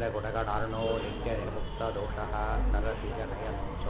गुणगणार्णो नित्यनिर्मुक्तदोषः नरसिंहनयनोऽसौ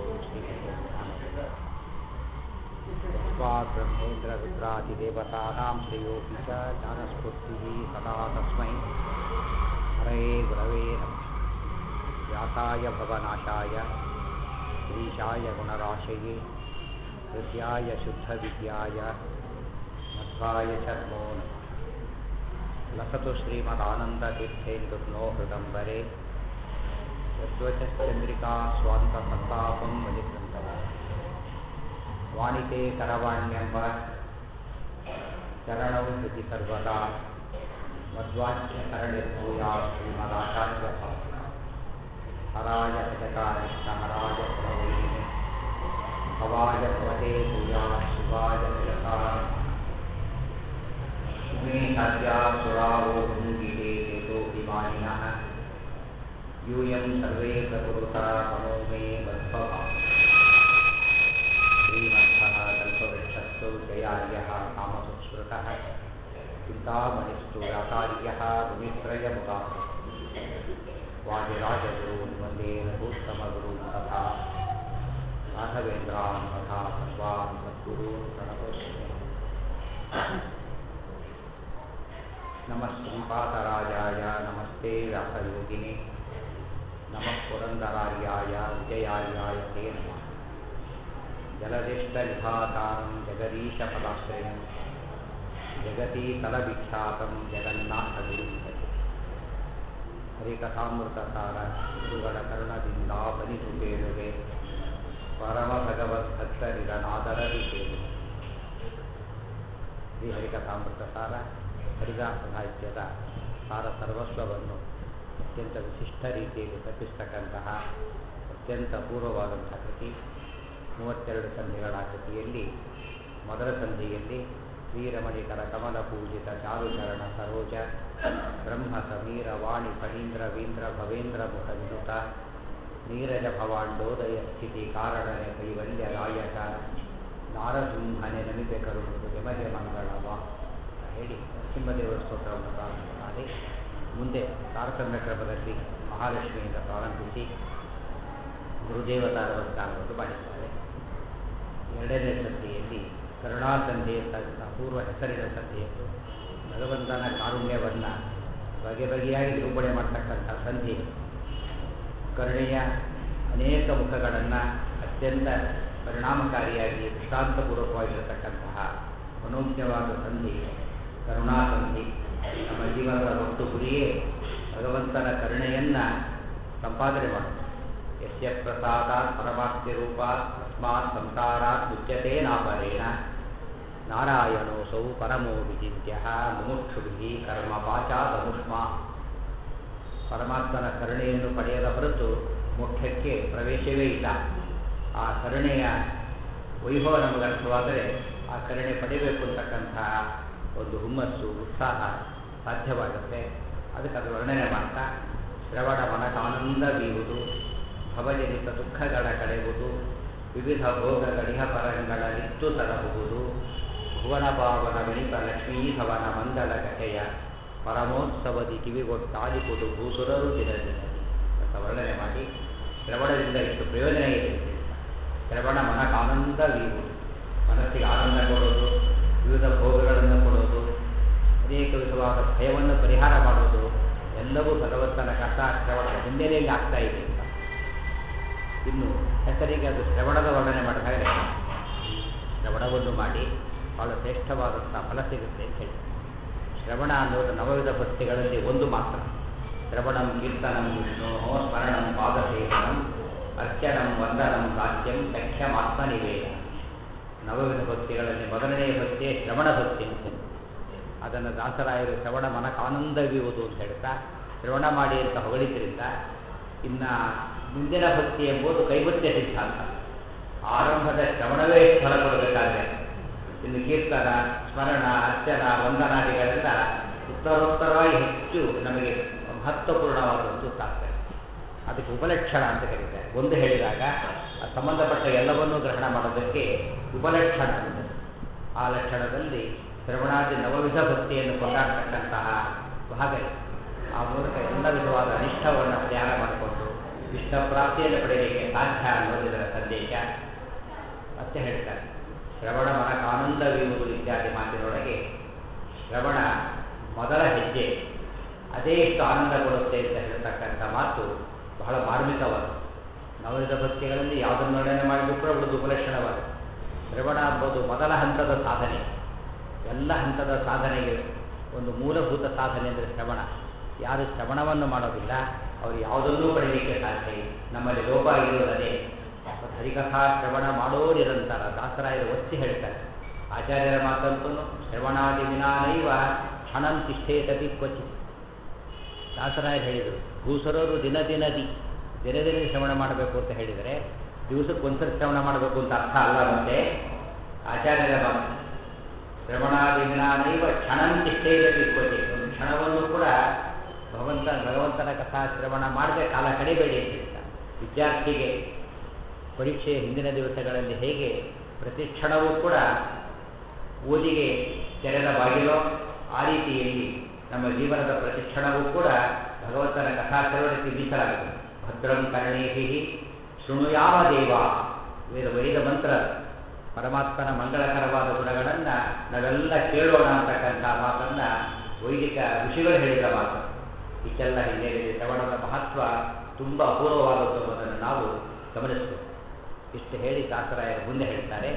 श्रीकृष्णात् ब्रह्मेन्द्ररुद्रादिदेवतानां श्रेयोऽपि च ज्ञानस्फूर्तिः सदा तस्मै हरये गुरवे नमः व्यासाय भवनाशाय श्रीशाय गुणराशये हृद्याय शुद्धविद्याय मध्वाय च नमो नमः लसतु श्रीमदानन्दतीर्थेन्दुर्नो हृदम्बरे यद्वचश्चन्द्रिका स्वान्तसन्तापं बलिकृन्तव वाणिते करवाण्यम्ब चरणौ हृदि सर्वदा मध्वाच्यकरणिर्भूया श्रीमदाचार्यभावना हराय भजकारिष्टहराय प्रणवैरिणे भवाय भवते भूया शिवाय जगता मे सद्या सुरावो भुङ्गिते चेतोऽभिमानिनः यूयं सर्वे प्रकुरुता मनो मे मध्वभा श्रीमर्थः कल्पवृक्षस्थौ जयार्यः कामसुस्मृतः चिन्तामणिस्तु व्यासार्यः मुनित्रयमुदाः वादिराजगुरून् वन्दे रघूत्तमगुरून् तथा राघवेन्द्रान् तथा सर्वान् सद्गुरून् प्रणतोऽस्मि नमः श्रीपादराजाय नमस्ते व्यासयोगिने नमः पुरन्दरार्याय विजयार्याय ते नमः जलदिष्टविधातां जगदीशपदाश्रयं जगती तलविख्यातं जगन्नाथಗುರು ಹರಿಕಥಾಮೃತಸಾರ ಗುರುಗಳ ಕರುಣದಿಂದ ಬನಿತು ಕೇಳುವೆ ಪರಮ ಭಗವದ್ಭಕ್ತರಿರನಾದರದಿ ಕೇಳು ಶ್ರೀ ಹರಿಕಥಾಮೃತಸಾರ ಹರಿದಾಸ ಸಾಹಿತ್ಯದ ಸಾರ ಸರ್ವಸ್ವವನ್ನು ಅತ್ಯಂತ ವಿಶಿಷ್ಟ ರೀತಿಯಲ್ಲಿ ತಪ್ಪಿಸ್ತಕ್ಕಂತಹ ಅತ್ಯಂತ ಪೂರ್ವವಾದಂಥ ಕೃತಿ ಮೂವತ್ತೆರಡು ಸಂಧಿಗಳ ಕೃತಿಯಲ್ಲಿ ಮೊದಲ ಸಂಧಿಯಲ್ಲಿ ಶ್ರೀರಮಣಿಕರ ಕಮಲ ಪೂಜಿತ ಚಾರುಚರಣ ಸರೋಜ ಬ್ರಹ್ಮ ಸಮೀರ ವಾಣಿ ಫಣೀಂದ್ರ ವೀಂದ್ರ ಭವೇಂದ್ರ ಮುಖ ವಿನುತ ನೀರಜ ಭವಾಂಡೋದಯ ಸ್ಥಿತಿ ಕಾರಣನೆ ಕೈವಲ್ಯ ರಾಯಕ ನಾರಸಿಂಹನೆ ನಮಿತೆ ಕರುಣು ಯಮಗೆ ಮಂಗಳವ ಹೇಳಿ ನರಸಿಂಹದೇವರ ಸ್ತೋತ್ರವನ್ನು ಪ್ರಾರಂಭ ಮಾಡಿ ಮುಂದೆ ತಾರತಮ್ಯ ಕ್ರಮದಲ್ಲಿ ಮಹಾಲಕ್ಷ್ಮಿಯಿಂದ ಪ್ರಾರಂಭಿಸಿ ಗುರುದೇವತಾ ನಮಸ್ಕಾರವನ್ನು ಮಾಡಿದ್ದಾರೆ ಎರಡನೇ ಸಂಧಿಯಲ್ಲಿ ಕರುಣಾಸಂಧಿ ಅಂತ ಪೂರ್ವ ಹೆಸರಿನ ಸಂಧಿಯದ್ದು ಭಗವಂತನ ಕಾರುಣ್ಯವನ್ನು ಬಗೆ ಬಗೆಯಾಗಿ ನಿರೂಪಣೆ ಮಾಡ್ತಕ್ಕಂಥ ಸಂಧಿ ಕರುಣೆಯ ಅನೇಕ ಮುಖಗಳನ್ನು ಅತ್ಯಂತ ಪರಿಣಾಮಕಾರಿಯಾಗಿ ದೃಷ್ಟಾಂತಪೂರ್ವಕವಾಗಿರತಕ್ಕಂತಹ ಮನೋಜ್ಞವಾದ ಸಂಧಿ ಕರುಣಾಸಂಧಿ ನಮ್ಮ ಜೀವನದ ಒಟ್ಟು ಗುರಿಯೇ ಭಗವಂತನ ಕರುಣೆಯನ್ನು ಸಂಪಾದನೆ ಮಾಡುತ್ತೆ ಯಸ್ಯ ಪ್ರಸಾದಾತ್ ಪರಮಾಸ್ತಿ ರೂಪ ತಸ್ಮಾತ್ ಸಂಸಾರಾತ್ ಮುಚ್ಯತೆ ನಾಪರೇಣ ನಾರಾಯಣೋಸೌ ಪರಮೋ ವಿಚಿತ್ಯ ಮುಮುಕ್ಷುಭಿ ಕರ್ಮ ಪಾಚಾದನುಷ್ಮ ಪರಮಾತ್ಮನ ಕರುಣೆಯನ್ನು ಪಡೆಯದ ಹೊರತು ಮೋಕ್ಷಕ್ಕೆ ಪ್ರವೇಶವೇ ಇಲ್ಲ ಆ ಕರುಣೆಯ ವೈಭವ ನಮಗೆ ಅರ್ಥವಾದರೆ ಆ ಕರುಣೆ ಪಡೆಯಬೇಕು ಅಂತಕ್ಕಂತಹ ಒಂದು ಹುಮ್ಮಸ್ಸು ಉತ್ಸಾಹ ಸಾಧ್ಯವಾಗುತ್ತೆ ಅದಕ್ಕೆ ಅದು ವರ್ಣನೆ ಮಾಡ್ತಾ ಶ್ರವಣ ಮನಕಾನಂದ ಬೀರುವುದು ಭವಜನಿತ ದುಃಖಗಳ ಕಳೆಯುವುದು ವಿವಿಧ ಭೋಗಗಳಿಹ ಪರಂಗಳ ನಿತ್ತು ತರಬಹುದು ಭುವನ ಪಾವನ ಗಣಿತ ಲಕ್ಷ್ಮೀಧವನ ಮಂಗಳ ಕಥೆಯ ಪರಮೋತ್ಸವದಿ ಕಿವಿಗೊಟ್ಟಾಲಿಪುದು ಭೂಸುರರು ದಿನದಿನದಿ ಅಂತ ವರ್ಣನೆ ಮಾಡಿ ಶ್ರವಣದಿಂದ ಎಷ್ಟು ಪ್ರಯೋಜನ ಇದೆ ಶ್ರವಣ ಮನಕಾನಂದ ಬೀರುವುದು ಮನಸ್ಸಿಗೆ ಆನಂದ ಕೊಡೋದು ವಿವಿಧ ಭೋಗಗಳನ್ನು ಕೊಡೋದು ಅನೇಕ ವಿಧವಾದ ಭಯವನ್ನು ಪರಿಹಾರ ಮಾಡೋದು ಎಲ್ಲವೂ ಭಗವಂತನ ಕಥಾ ಶ್ರವಣದ ಹಿನ್ನೆಲೆಯಲ್ಲಿ ಆಗ್ತಾ ಇದೆ ಅಂತ ಇನ್ನು ಹೆಸರಿಗೆ ಅದು ಶ್ರವಣದ ವರ್ಣನೆ ಮಾಡಿದಾಗ ಶ್ರವಣವನ್ನು ಮಾಡಿ ಬಹಳ ಶ್ರೇಷ್ಠವಾದಂಥ ಫಲ ಸಿಗುತ್ತೆ ಅಂತ ಹೇಳಿ ಶ್ರವಣ ಅನ್ನೋದು ನವವಿಧ ಭಕ್ತಿಗಳಲ್ಲಿ ಒಂದು ಮಾತ್ರ ಶ್ರವಣಂ ಕೀರ್ತನಂ ವಿಷ್ಣು ಸ್ಮರಣಂ ಪಾದಸೇವನಂ ಅರ್ಚನಂ ವಂದನಂ ಗಾತ್ಯಂ ಸಖ್ಯಮಾತ್ಮನಿವೇದ ನವವಿಧ ಭಕ್ತಿಗಳಲ್ಲಿ ಮೊದಲನೆಯ ಭಕ್ತಿಯೇ ಶ್ರವಣ ಭಕ್ತಿ ಅಂತ ಅದನ್ನು ದಾಸರಾಯರು ಶ್ರವಣ ಮನಕಾನಂದವಿಯುವುದು ಅಂತ ಹೇಳ್ತಾ ಶ್ರವಣ ಮಾಡಿ ಅಂತ ಹೊಗಳಿದ್ರಿಂದ ಇನ್ನು ಮುಂದಿನ ಭಕ್ತಿ ಎಂಬುದು ಕೈವತ್ಯ ಸಿದ್ಧಾಂತ ಆರಂಭದ ಶ್ರವಣವೇ ಫಲ ಕೊಡಬೇಕಾದ್ರೆ ಇನ್ನು ಕೀರ್ತನ ಸ್ಮರಣ ಅರ್ಚನ ವಂದನಾದಿಗಳೆಲ್ಲ ಉತ್ತರೋತ್ತರವಾಗಿ ಹೆಚ್ಚು ನಮಗೆ ಮಹತ್ವಪೂರ್ಣವಾದದ್ದು ತಾತ್ಪರ್ಯ ಅದಕ್ಕೆ ಉಪಲಕ್ಷಣ ಅಂತ ಕರೀತಾರೆ ಒಂದು ಹೇಳಿದಾಗ ಸಂಬಂಧಪಟ್ಟ ಎಲ್ಲವನ್ನೂ ಗ್ರಹಣ ಮಾಡೋದಕ್ಕೆ ಉಪಲಕ್ಷಣ ಅಂತ ಆ ಲಕ್ಷಣದಲ್ಲಿ ಶ್ರವಣಾದಿ ನವವಿಧ ಭಕ್ತಿಯನ್ನು ಕೊಂಡಾಡ್ತಕ್ಕಂತಹ ಭಾಗ ಆ ಮೂಲಕ ಎಲ್ಲ ವಿಧವಾದ ಅನಿಷ್ಟವನ್ನು ಧ್ಯಾನ ಮಾಡಿಕೊಂಡು ಇಷ್ಟ ಪ್ರಾಪ್ತಿಯನ್ನು ಪಡೆಯಲಿಕ್ಕೆ ಸಾಧ್ಯ ಅನ್ನೋದು ಇದರ ಸಂದೇಶ ಮತ್ತೆ ಹೇಳ್ತಾರೆ ಶ್ರವಣ ಮನಕಾನಂದವಿರುವುದು ಇತ್ಯಾದಿ ಮಾತಿನೊಳಗೆ ಶ್ರವಣ ಮೊದಲ ಹೆಜ್ಜೆ ಅದೇ ಇಷ್ಟು ಆನಂದ ಕೊಡುತ್ತೆ ಅಂತ ಹೇಳ್ತಕ್ಕಂಥ ಮಾತು ಬಹಳ ಮಾರ್ಮಿಕವಾದ ನವವಿಧ ಭಕ್ತಿಗಳಲ್ಲಿ ಯಾವುದನ್ನು ವರ್ಣನೆ ಮಾಡಿದ್ರು ಕೂಡ ಉಳಿದು ಉಪಲಕ್ಷಣವಾದ ಶ್ರವಣ ಎಂಬುದು ಮೊದಲ ಹಂತದ ಸಾಧನೆ ಎಲ್ಲ ಹಂತದ ಸಾಧನೆಗೆ ಒಂದು ಮೂಲಭೂತ ಸಾಧನೆ ಅಂದರೆ ಶ್ರವಣ ಯಾರು ಶ್ರವಣವನ್ನು ಮಾಡೋದಿಲ್ಲ ಅವರು ಯಾವುದನ್ನೂ ಪಡೆಯಲಿಕ್ಕೆ ಸಾಧ್ಯ ಇಲ್ಲ ನಮ್ಮಲ್ಲಿ ಲೋಪ ಇರುವುದದೇ ಮತ್ತು ಹರಿಕಥಾ ಶ್ರವಣ ಮಾಡೋರಿರಂತಾರ ದಾಸರಾಯರು ಒತ್ತಿ ಹೇಳ್ತಾರೆ ಆಚಾರ್ಯರ ಮಾತಂತೂ ಶ್ರವಣಾದಿ ವಿನಾನೈವ ಕ್ಷಣಂ ತಿಷ್ಠೇತತಿ ಕ್ವಚಿತ್ ದಾಸರಾಯರು ಹೇಳಿದರು ಭೂಸರೋರು ದಿನ ದಿನದಿ ದಿನ ದಿನ ಶ್ರವಣ ಮಾಡಬೇಕು ಅಂತ ಹೇಳಿದರೆ ದಿವಸಕ್ಕೆ ಒಂದ್ಸರಿ ಶ್ರವಣ ಮಾಡಬೇಕು ಅಂತ ಅರ್ಥ ಅಲ್ಲ ಮತ್ತೆ ಆಚಾರ್ಯರ ಮಾತು ಶ್ರವಣಾದಿ ವಿನಾನೈವ ಕ್ಷಣಂ ತಿಷ್ಠೇತತಿ ಕ್ವಚಿತ್ ಒಂದು ಕ್ಷಣವನ್ನು ಕೂಡ ಭಗವಂತ ಭಗವಂತನ ಕಥಾ ಶ್ರವಣ ಮಾಡದೆ ಕಾಲ ಕಡಿಬೇಡಿ ಅಂತ ಹೇಳ್ತಾರೆ ವಿದ್ಯಾರ್ಥಿಗೆ ಪರೀಕ್ಷೆಯ ಹಿಂದಿನ ದಿವಸಗಳಲ್ಲಿ ಹೇಗೆ ಪ್ರತಿ ಕ್ಷಣವೂ ಕೂಡ ಓದಿಗೆ ತೆರೆದ ಬಾಗಿಲೋ ಆ ರೀತಿಯಲ್ಲಿ ನಮ್ಮ ಜೀವನದ ಪ್ರತಿ ಕ್ಷಣವೂ ಕೂಡ ಭಗವಂತನ ಕಥಾಶ್ರವಣಕ್ಕೆ ಮೀಸಲಾಗುತ್ತೆ ಭದ್ರಂ ಕರ್ಣೇಭಿ ಶೃಣುಯಾಮ ದೇವ ವೇದ ವೈದ ಮಂತ್ರ ಪರಮಾತ್ಮನ ಮಂಗಳಕರವಾದ ಗುಣಗಳನ್ನು ನಾವೆಲ್ಲ ಕೇಳೋಣ ಅಂತಕ್ಕಂಥ ಮಾತನ್ನು ವೈದಿಕ ಋಷಿಗಳು ಹೇಳಿದ ಮಾತು ಇಷ್ಟೆಲ್ಲ ಹಿನ್ನೆಲೆಯಲ್ಲಿ ಶ್ರವಣದ ಮಹತ್ವ ತುಂಬ ಅಪೂರ್ವವಾದದ್ದು ಅನ್ನೋದನ್ನು ನಾವು ಗಮನಿಸಬೇಕು ಇಷ್ಟು ಹೇಳಿ ದಾಸರಾಯರು ಮುಂದೆ ಹೇಳ್ತಾರೆ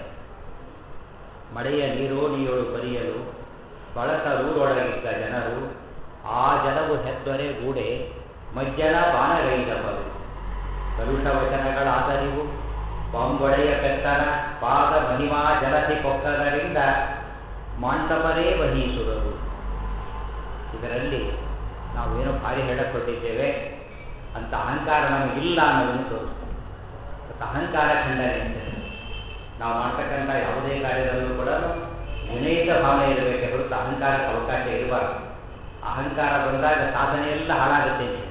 ಮಳೆಯ ನೀರೋಣಿಯೋಳು ಬರಿಯಲು ಬಳಸರೂರೊಳಗಿದ್ದ ಜನರು ಆ ಜಲವು ಹೆದ್ದೊರೆ ಗೂಡೆ ಮಜ್ಜನ ಬಾನಗೈದವರು ಕಲುಷ ವಚನಗಳಾದರಿವು ಬಾಂಬೊಡೆಯ ಪೆತ್ತನ ಪಾದ ಮಹಿಮಾ ಜಲಧಿ ಕೊಕ್ಕದರಿಂದ ಮಾಂಡವರೇ ವಹಿಸುವರು ಇದರಲ್ಲಿ ನಾವೇನೋ ಭಾರಿ ಹೇಳಕೊಟ್ಟಿದ್ದೇವೆ ಅಂತ ಅಹಂಕಾರ ನಮಗಿಲ್ಲ ಅನ್ನೋದನ್ನು ತೋರಿಸ್ತಾರೆ ಮತ್ತು ಅಹಂಕಾರ ಖಂಡನೆ ಅಂತ ನಾವು ಮಾಡ್ತಕ್ಕಂಥ ಯಾವುದೇ ಕಾರ್ಯದಲ್ಲೂ ಕೂಡ ವಿನಯಿತ ಭಾವನೆ ಇರಬೇಕೆ ಹೊರತು ಅಹಂಕಾರಕ್ಕೆ ಅವಕಾಶ ಇರಬಾರ್ದು ಅಹಂಕಾರ ಬಂದಾಗ ಸಾಧನೆಯೆಲ್ಲ ಹಾಳಾಗುತ್ತೆ ಅಂತ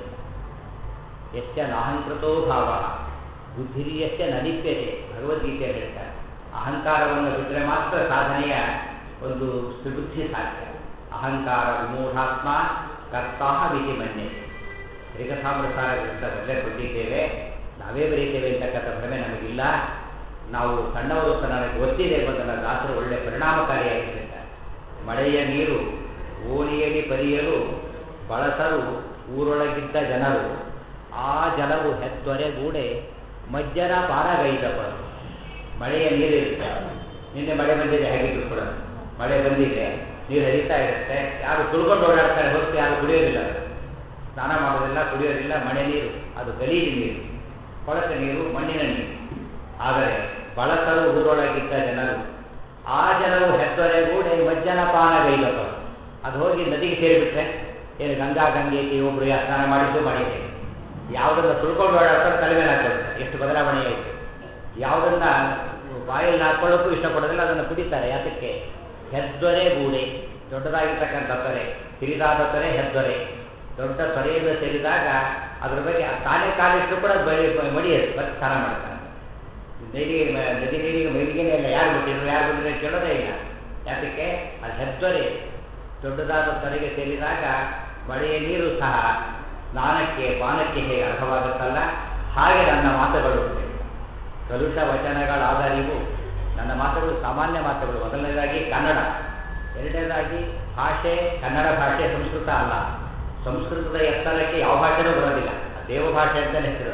ಎಷ್ಟ ನಾಹಂಕೃತೋ ಭಾವ ಬುದ್ಧಿರಿಯಷ್ಟೇ ನಲಿಪ್ಯತೆ ಭಗವದ್ಗೀತೆಯಲ್ಲಿ ಹೇಳ್ತಾರೆ ಅಹಂಕಾರವನ್ನು ಬಿಟ್ಟರೆ ಮಾತ್ರ ಸಾಧನೆಯ ಒಂದು ಸುಬುದ್ಧಿ ಸಾಧ್ಯ ಅಹಂಕಾರ ವಿಮೂಢಾತ್ಮ ಕರ್ತಾಹ ಮಿತಿ ಮನ್ಯೆ ಶ್ರೀಕಥಾಮೃತಾರ ಗ್ರಂಥದಲ್ಲೇ ಕೊಟ್ಟಿದ್ದೇವೆ ನಾವೇ ಬರೀತೇವೆ ಅಂತಕ್ಕಂಥ ಭ್ರಮೆ ನಮಗಿಲ್ಲ ನಾವು ಸಣ್ಣವರು ನನಗೆ ಗೊತ್ತಿದೆ ಎಂಬುದನ್ನು ದಾಸರು ಒಳ್ಳೆ ಪರಿಣಾಮಕಾರಿಯಾಗಿರ್ತಾರೆ ಮಳೆಯ ನೀರು ಓಣಿಯಲ್ಲಿ ಪರಿಯಲು ಬಳಸಲು ಊರೊಳಗಿದ್ದ ಜನರು ಆ ಜಲವು ಹೆತ್ತೊರೆಗೂಡೆ ಮಜ್ಜನ ಬಾರಗೈದವರು ಮಳೆಯ ನೀರಿರುತ್ತೆ ನಿನ್ನೆ ಮಳೆ ಬಂದಿದೆ ಹೇಗಿದ್ರು ಕೂಡ ಮಳೆ ಬಂದಿದೆ ನೀರು ಹರಿತಾ ಇರುತ್ತೆ ಯಾರು ತುಳ್ಕೊಂಡು ಓಡಾಡ್ತಾರೆ ಹೊರತು ಯಾರು ಕುಡಿಯೋದಿಲ್ಲ ಸ್ನಾನ ಮಾಡೋದಿಲ್ಲ ಕುಡಿಯೋದಿಲ್ಲ ಮಳೆ ನೀರು ಅದು ಗಲೀಜು ನೀರು ಕೊಳಕ ನೀರು ಮಣ್ಣಿನ ನೀರು ಆದರೆ ಬಳಸಲು ಊರೊಳಗಿದ್ದ ಜನರು ಆ ಜನರು ಹೆತ್ತೊರೆಗೂಡೆ ಮಜ್ಜನ ಪಾನಗೈದವರು ಅದು ಹೋಗಿ ನದಿಗೆ ಸೇರಿಬಿಟ್ರೆ ಏನು ಗಂಗಾ ಗಂಗೆಗೆ ಒಬ್ಬರು ಸ್ನಾನ ಮಾಡಿದ್ದು ಮಾಡಿದ್ದೇವೆ ಯಾವುದನ್ನು ತುಳ್ಕೊಂಡು ಓಡಾಡ್ತಾರೆ ತಲೆ ಮೇಲೆ ಹಾಕೊಳ್ತಾರೆ ಎಷ್ಟು ಬದಲಾವಣೆ ಆಯಿತು ಯಾವುದನ್ನ ಬಾಯಲ್ಲಿ ಹಾಕೊಳ್ಳೋಕ್ಕೂ ಇಷ್ಟಪಡೋದಿಲ್ಲ ಅದನ್ನು ಕುಡಿತಾರೆ ಯಾತಕ್ಕೆ ಹೆದ್ದೊರೆ ಗೂಡೆ ದೊಡ್ಡದಾಗಿರ್ತಕ್ಕಂಥ ತೊರೆ ಹಿರಿದಾದ ತೊರೆ ಹೆದ್ದೊರೆ ದೊಡ್ಡ ತೊರೆಯಿಂದ ಸೇರಿದಾಗ ಅದ್ರ ಬಗ್ಗೆ ತಾನೇ ಕಾಲಿಟ್ಟರು ಕೂಡ ಬಳಿ ಮಡಿಯದು ಮತ್ತೆ ಸ್ನಾನ ಮಾಡ್ತಾರೆ ನೀರಿಗೆ ನದಿ ನೀರಿಗೆ ಮೈಲಿಗೆನೇ ಇಲ್ಲ ಯಾರು ಬಿಟ್ಟಿದ್ರು ಯಾರು ಬಿಟ್ಟಿದ್ರೆ ಕೇಳೋದೇ ಇಲ್ಲ ಯಾತಕ್ಕೆ ಅದು ಹೆದ್ದೊರೆ ದೊಡ್ಡದಾದ ತೊರೆಗೆ ಸೇರಿದಾಗ ಮಳೆಯ ನೀರು ಸಹ ಸ್ನಾನಕ್ಕೆ ಪಾನಕ್ಕೆ ಹೇಗೆ ಅರ್ಹವಾಗುತ್ತಲ್ಲ ಹಾಗೆ ನನ್ನ ಮಾತುಗಳು ಕಲುಷ ವಚನಗಳಾದರಿವು ನನ್ನ ಮಾತುಗಳು ಸಾಮಾನ್ಯ ಮಾತುಗಳು ಮೊದಲನೇದಾಗಿ ಕನ್ನಡ ಎರಡನೇದಾಗಿ ಭಾಷೆ ಕನ್ನಡ ಭಾಷೆ ಸಂಸ್ಕೃತ ಅಲ್ಲ ಸಂಸ್ಕೃತದ ಎತ್ತರಕ್ಕೆ ಯಾವ ಭಾಷೆನೂ ಬರೋದಿಲ್ಲ ದೇವಭಾಷೆ ಅಂತಲೇ ಹೆಸರು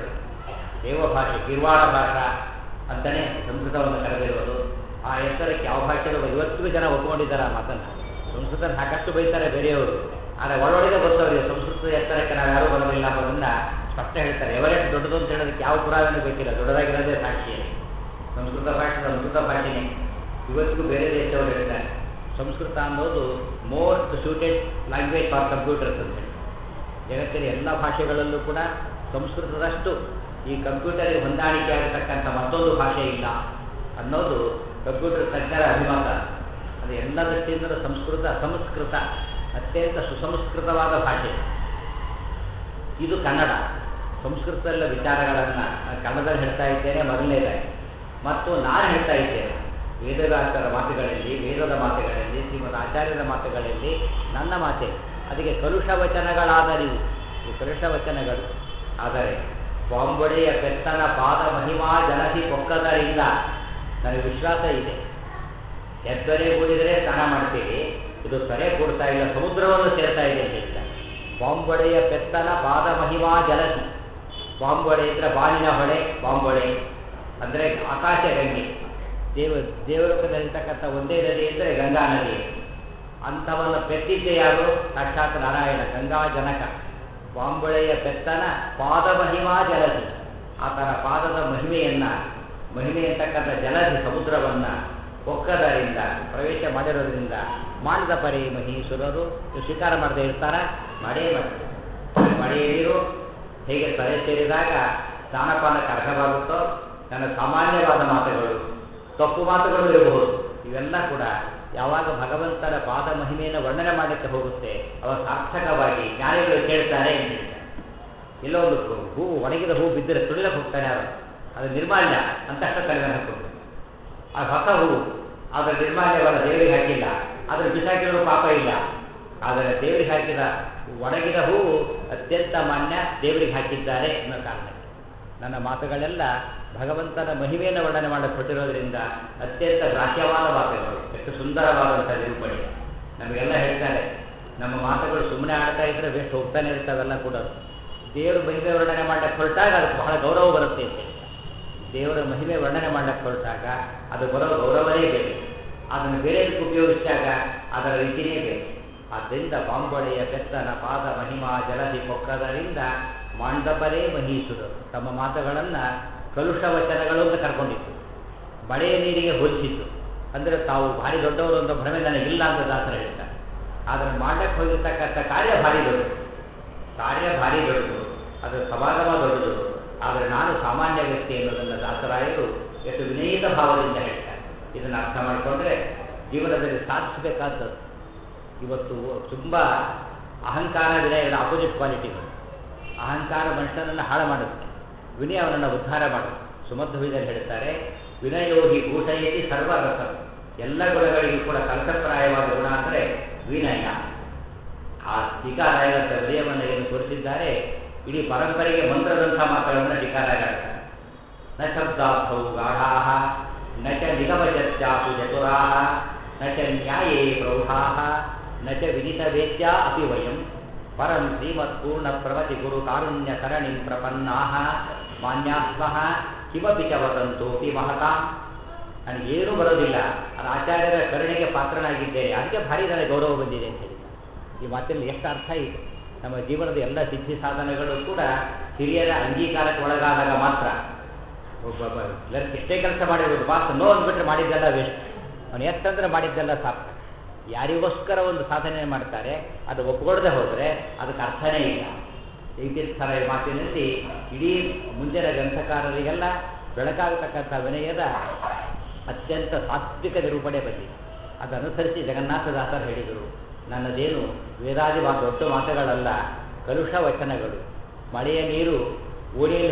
ದೇವಭಾಷೆ ಕಿರ್ವಾಣ ಭಾಷಾ ಅಂತಲೇ ಸಂಸ್ಕೃತವನ್ನು ಕರೆದಿರೋದು ಆ ಎತ್ತರಕ್ಕೆ ಯಾವ ಭಾಷೆನೂ ಇವತ್ತಿಗೂ ಜನ ಒಪ್ಕೊಂಡಿದ್ದಾರೆ ಆ ಮಾತನ್ನು ಸಂಸ್ಕೃತ ಸಾಕಷ್ಟು ಬೈತಾರೆ ಬೇರೆಯವರು ಆದರೆ ಒಳೊಳಗೆ ಗೊತ್ತವರಿಗೆ ಸಂಸ್ಕೃತದ ಎತ್ತರಕ್ಕೆ ನಾವು ಯಾರೂ ಬರೋದಿಲ್ಲ ಅನ್ನೋದನ್ನ ಸ್ಪಷ್ಟ ಹೇಳ್ತಾರೆ ಎವರೆಸ್ಟ್ ದೊಡ್ಡದು ಅಂತ ಹೇಳೋದಕ್ಕೆ ಯಾವ ಪುರಾವೆನೂ ಬೇಕಿಲ್ಲ ದೊಡ್ಡದಾಗಿರೋದೇ ಸಾಕ್ಷಿಯೇ ಸಂಸ್ಕೃತ ಭಾಷೆ ಸಂಸ್ಕೃತ ಭಾಷೆನೇ ಇವತ್ತಿಗೂ ಬೇರೆ ದೇಶದವರು ಹೇಳ್ತಾರೆ ಸಂಸ್ಕೃತ ಅನ್ನೋದು most suited language for computers ಅಂತ ಹೇಳಿ ಜಗತ್ತಿನ ಎಲ್ಲ ಭಾಷೆಗಳಲ್ಲೂ ಕೂಡ ಸಂಸ್ಕೃತದಷ್ಟು ಈ ಕಂಪ್ಯೂಟರ್ಗೆ ಹೊಂದಾಣಿಕೆ ಆಗತಕ್ಕಂಥ ಮತ್ತೊಂದು ಭಾಷೆ ಇಲ್ಲ ಅನ್ನೋದು ಕಂಪ್ಯೂಟರ್ ತಜ್ಞರ ಅಭಿಮತ ಅದು ಎಲ್ಲ ದೃಷ್ಟಿಯಿಂದ ಸಂಸ್ಕೃತ ಸಂಸ್ಕೃತ ಅತ್ಯಂತ ಸುಸಂಸ್ಕೃತವಾದ ಭಾಷೆ ಇದು ಕನ್ನಡ ಸಂಸ್ಕೃತದಲ್ಲ ವಿಚಾರಗಳನ್ನು ಕನ್ನಡದಲ್ಲಿ ಹೇಳ್ತಾ ಇದ್ದೇನೆ ಮೊದಲನೇದಾಗಿ ಮತ್ತು ನಾನು ಹೇಳ್ತಾ ಇದ್ದೇನೆ ವೇದವ್ಯಾಸರ ಮಾತುಗಳಲ್ಲಿ ವೇದದ ಮಾತುಗಳಲ್ಲಿ ಶ್ರೀಮದ್ ಆಚಾರ್ಯರ ಮಾತುಗಳಲ್ಲಿ ನನ್ನ ಮಾತೆ ಅದಕ್ಕೆ ಕಲುಷ ವಚನಗಳಾದ ನೀವು ಈ ಕಲುಷ ವಚನಗಳು ಆದರೆ ಬಾಂಬೊಡೆಯ ಪೆತ್ತನ ಪಾದ ಮಹಿಮಾ ಜನಸಿ ಪೊಕ್ಕದರಿಂದ ನನಗೆ ವಿಶ್ವಾಸ ಇದೆ ಎದ್ದರೆ ಕೂಡಿದರೆ ಸ್ನಾನ ಮಾಡ್ತೀವಿ ಇದು ತಲೆ ಕೊಡ್ತಾ ಇಲ್ಲ ಸಮುದ್ರವನ್ನು ಸೇರ್ತಾ ಇದೆ ಅಂತ ಹೇಳ್ತಾರೆ ಬಾಂಬೊಡೆಯ ಪೆತ್ತನ ಪಾದ ಮಹಿಮಾ ಜಲಸಿ ಬಾಂಬೊಡೆ ಇದ್ರೆ ಬಾನಿನ ಹೊಳೆ ಬಾಂಬೊಡೆ ಅಂದರೆ ಆಕಾಶ ಗಂಗೆ ದೇವ ದೇವಲೋಕದಲ್ಲಿರ್ತಕ್ಕಂಥ ಒಂದೇ ನದಿ ಅಂದರೆ ಗಂಗಾ ನದಿ ಅಂಥವನ್ನು ಪೆತ್ತಿದ್ದೆ ಯಾರು ಸಾಕ್ಷಾತ್ ನಾರಾಯಣ ಗಂಗಾ ಜನಕ ಬಾಂಬೊಳೆಯ ಪೆತ್ತನ ಪಾದ ಮಹಿಮಾ ಜಲಧಿ ಆತನ ಪಾದದ ಮಹಿಮೆಯನ್ನ ಮಹಿಮೆ ಅಂತಕ್ಕಂಥ ಜಲಧಿ ಸಮುದ್ರವನ್ನ ಒಕ್ಕದರಿಂದ ಪ್ರವೇಶ ಮಾಡಿರೋದ್ರಿಂದ ಮಾಡಿದ ಪರಿ ಮಹೀಸುರರು ಸ್ವೀಕಾರ ಮಾಡದೆ ಇರ್ತಾರ ಮಾಡೇ ಮಾಡ್ತಾರೆ ಮಳೆಯ ನೀರು ಹೇಗೆ ತಲೆ ಸೇರಿದಾಗ ಸ್ನಾನಪಾನಕ್ಕೆ ಅರ್ಹವಾಗುತ್ತೋ ನನ್ನ ಸಾಮಾನ್ಯವಾದ ಮಾತುಗಳು ತಪ್ಪು ಮಾತುಗಳು ಇರಬಹುದು ಇವೆಲ್ಲ ಕೂಡ ಯಾವಾಗ ಭಗವಂತನ ಪಾದ ಮಹಿಮೆಯನ್ನು ವರ್ಣನೆ ಮಾಡಲಿಕ್ಕೆ ಹೋಗುತ್ತೆ ಅವ ಸಾರ್ಥಕವಾಗಿ ಜ್ಞಾನಿಗಳು ಕೇಳ್ತಾರೆ ಅಂತ ಹೇಳ್ತಾರೆ ಎಲ್ಲೋ ಒಂದು ಹೂವು ಒಣಗಿದ ಹೂವು ಬಿದ್ದರೆ ತುಳಿಲಕ್ಕೆ ಹೋಗ್ತಾನೆ ಅವರು ಅದು ನಿರ್ಮಾಲ್ಯ ಅಂತಷ್ಟ ತಲೆಗೆ ಹಾಕೊಂಡು ಆ ಹೊಸ ಹೂವು ಅದರ ನಿರ್ಮಾಲ್ಯವನ್ನ ದೇವರಿಗೆ ಹಾಕಿಲ್ಲ ಅದರ ಬಿಸಾಕಿರೋ ಪಾಪ ಇಲ್ಲ ಆದರೆ ದೇವರಿಗೆ ಹಾಕಿದ ಒಣಗಿದ ಹೂವು ಅತ್ಯಂತ ಮಾನ್ಯ ದೇವರಿಗೆ ಹಾಕಿದ್ದಾರೆ ಅನ್ನೋ ಕಾರಣಕ್ಕೆ ನನ್ನ ಮಾತುಗಳೆಲ್ಲ ಭಗವಂತನ ಮಹಿಮೆಯನ್ನು ವರ್ಣನೆ ಮಾಡಕ್ಕೆ ಕೊಟ್ಟಿರೋದ್ರಿಂದ ಅತ್ಯಂತ ಗ್ರಾಹ್ಯವಾದ ಮಾತುಗಳು ಎಷ್ಟು ಸುಂದರವಾದಂಥ ನಿರೂಪಣೆ ನಮಗೆಲ್ಲ ಹೇಳ್ತಾರೆ ನಮ್ಮ ಮಾತುಗಳು ಸುಮ್ಮನೆ ಆಡ್ತಾ ಇದ್ರೆ ವೇಸ್ಟ್ ಹೋಗ್ತಾನೆ ಇರ್ತಾವೆಲ್ಲ ಕೂಡ ದೇವರ ಮಹಿಮೆ ವರ್ಣನೆ ಮಾಡಕ್ಕೆ ಹೊರಟಾಗ ಅದಕ್ಕೆ ಬಹಳ ಗೌರವ ಬರುತ್ತೆ ಅಂತ ಹೇಳ್ತಾರೆ ದೇವರ ಮಹಿಮೆ ವರ್ಣನೆ ಮಾಡಕ್ಕೆ ಹೊರಟಾಗ ಅದು ಬರೋ ಗೌರವನೇ ಬೇರೆ ಅದನ್ನು ಬೇರೆದಕ್ಕೆ ಉಪಯೋಗಿಸಿದಾಗ ಅದರ ರೀತಿಯೇ ಬೇರೆ ಆದ್ದರಿಂದ ಬಾಂಬೊಳೆಯ ಬೆತ್ತನ ಪಾದ ಮಹಿಮಾ ಜಲಧಿ ಪೊಕ್ಕದರಿಂದ ಮಾಂಡಪರೇ ಮಹೀಸುರರು ತಮ್ಮ ಮಾತುಗಳನ್ನು ಕಲುಷ ವಚನಗಳು ಅಂತ ಕರ್ಕೊಂಡಿತ್ತು ಮಳೆಯ ನೀರಿಗೆ ಹೋಲಿಸಿತ್ತು ಅಂದರೆ ತಾವು ಭಾರಿ ದೊಡ್ಡವರು ಅಂತ ಭ್ರಮೆ ನನಗಿಲ್ಲ ಅಂತ ದಾಸರ ಹೇಳ್ತಾರೆ ಆದರೆ ಮಾಡಕ್ಕೆ ಹೋಗಿರ್ತಕ್ಕಂಥ ಕಾರ್ಯ ಭಾರಿ ದೊಡ್ಡದು ಕಾರ್ಯ ಭಾರಿ ದೊಡ್ಡದು ಅದರ ಸಮಾಗಮ ದೊಡ್ಡದು ಆದರೆ ನಾನು ಸಾಮಾನ್ಯ ವ್ಯಕ್ತಿ ಎನ್ನುವುದನ್ನು ದಾಸರಾಯರು ಎಷ್ಟು ವಿನಯಿತ ಭಾವದಿಂದ ಹೇಳ್ತಾರೆ ಇದನ್ನು ಅರ್ಥ ಮಾಡಿಕೊಂಡ್ರೆ ಜೀವನದಲ್ಲಿ ಸಾಧಿಸಬೇಕಾದದ್ದು ಇವತ್ತು ತುಂಬ ಅಹಂಕಾರ ವಿನಯದ ಅಪೋಸಿಟ್ ಕ್ವಾಲಿಟಿಗಳು ಅಹಂಕಾರ ಮನುಷ್ಯನನ್ನು ಹಾಳು ಮಾಡುತ್ತೆ ವಿನಯ ಅವನನ್ನು ಉದ್ಧಾರ ಮಾಡುತ್ತೆ ಸುಮಧ್ವಿದಲ್ಲಿ ಹೇಳ್ತಾರೆ ವಿನಯೋಹಿ ಭೂಷಯತಿ ಸರ್ವರಸ ಎಲ್ಲ ಗುಣಗಳಿಗೂ ಕೂಡ ಕಲಸಪ್ರಾಯವಾದ ಗುಣ ಅಂದರೆ ವಿನಯ ಆ ಟೀಕಾರಾಯರಂಥ ವಿನಯವನ್ನು ಏನು ತೋರಿಸಿದ್ದಾರೆ ಇಡೀ ಪರಂಪರೆಗೆ ಮಂತ್ರದಂಥ ಮಾತುಗಳನ್ನು ಟೀಕಾರಾಯರಾಡ್ತಾರೆ ನ ಶಬ್ದಾರ್ಥೌ ಗಾಢಾ ನ ಚ ನಿಗಮಚರ್ಚಾಸು ಚತುರಾ ನ ಚ ನ್ಯಾಯೇ ಪ್ರೌಢಾ ನ ಚ ವಿದಿತವೇದ್ಯಾ ಅಪಿ ವಯಂ ಪರಂ ಶ್ರೀಮತ್ಪೂರ್ಣ ಪ್ರವತಿ ಗುರು ಕಾರುಣ್ಯ ಸರಣಿಂ ಪ್ರಪನ್ನಾ ಮಾನ್ಯಾಸ್ಮಃ ಕಿಮಪಿ ಚ ವದಂತೋಪಿ ಮಹತಾ ನನಗೇನೂ ಬರೋದಿಲ್ಲ ಅದು ಆಚಾರ್ಯರ ಕರುಣೆಗೆ ಪಾತ್ರನಾಗಿದ್ದೇನೆ ಅದಕ್ಕೆ ಭಾರಿ ನನಗೆ ಗೌರವ ಬಂದಿದೆ ಅಂತ ಹೇಳಿ ಈ ಮಾತಿನಲ್ಲಿ ಎಷ್ಟು ಅರ್ಥ ಇದೆ ನಮ್ಮ ಜೀವನದ ಎಲ್ಲ ಸಿದ್ಧಿ ಸಾಧನೆಗಳು ಕೂಡ ಹಿರಿಯರ ಅಂಗೀಕಾರಕ್ಕೆ ಒಳಗಾದಾಗ ಮಾತ್ರ ಒಬ್ಬ ಕ್ಲರ್ಕ್ ಎಷ್ಟೇ ಕೆಲಸ ಮಾಡಿರೋದು ಬಾಸ್ ನೋ ಅಂದ್ಬಿಟ್ರೆ ಮಾಡಿದ್ದೆಲ್ಲ ವೇಸ್ಟ್ ಅವನು ಎಷ್ಟಂದ್ರೆ ಮಾಡಿದ್ದೆಲ್ಲ ಸಾರ್ಥಕ ಯಾರಿಗೋಸ್ಕರ ಒಂದು ಸಾಧನೆ ಮಾಡ್ತಾರೆ ಅದು ಒಪ್ಕೊಡದೆ ಹೋದರೆ ಅದಕ್ಕೆ ಅರ್ಥನೇ ಇಲ್ಲ ಈತೀರ್ಥರ ಈ ಮಾತಿನಲ್ಲಿ ಇಡೀ ಮುಂದಿನ ಗ್ರಂಥಕಾರರಿಗೆಲ್ಲ ಬೆಳಕಾಗತಕ್ಕಂಥ ವಿನಯದ ಅತ್ಯಂತ ಸಾತ್ವಿಕ ನಿರೂಪಣೆ ಬಂದಿದೆ ಅದನುಸರಿಸಿ ಜಗನ್ನಾಥದಾಸರು ಹೇಳಿದರು ನನ್ನದೇನು ವೇದಾದಿ ದೊಡ್ಡ ಮಾತುಗಳಲ್ಲ ಕಲುಷ ವಚನಗಳು ಮಳೆಯ ನೀರು ಓಣಿಯಲ್ಲಿ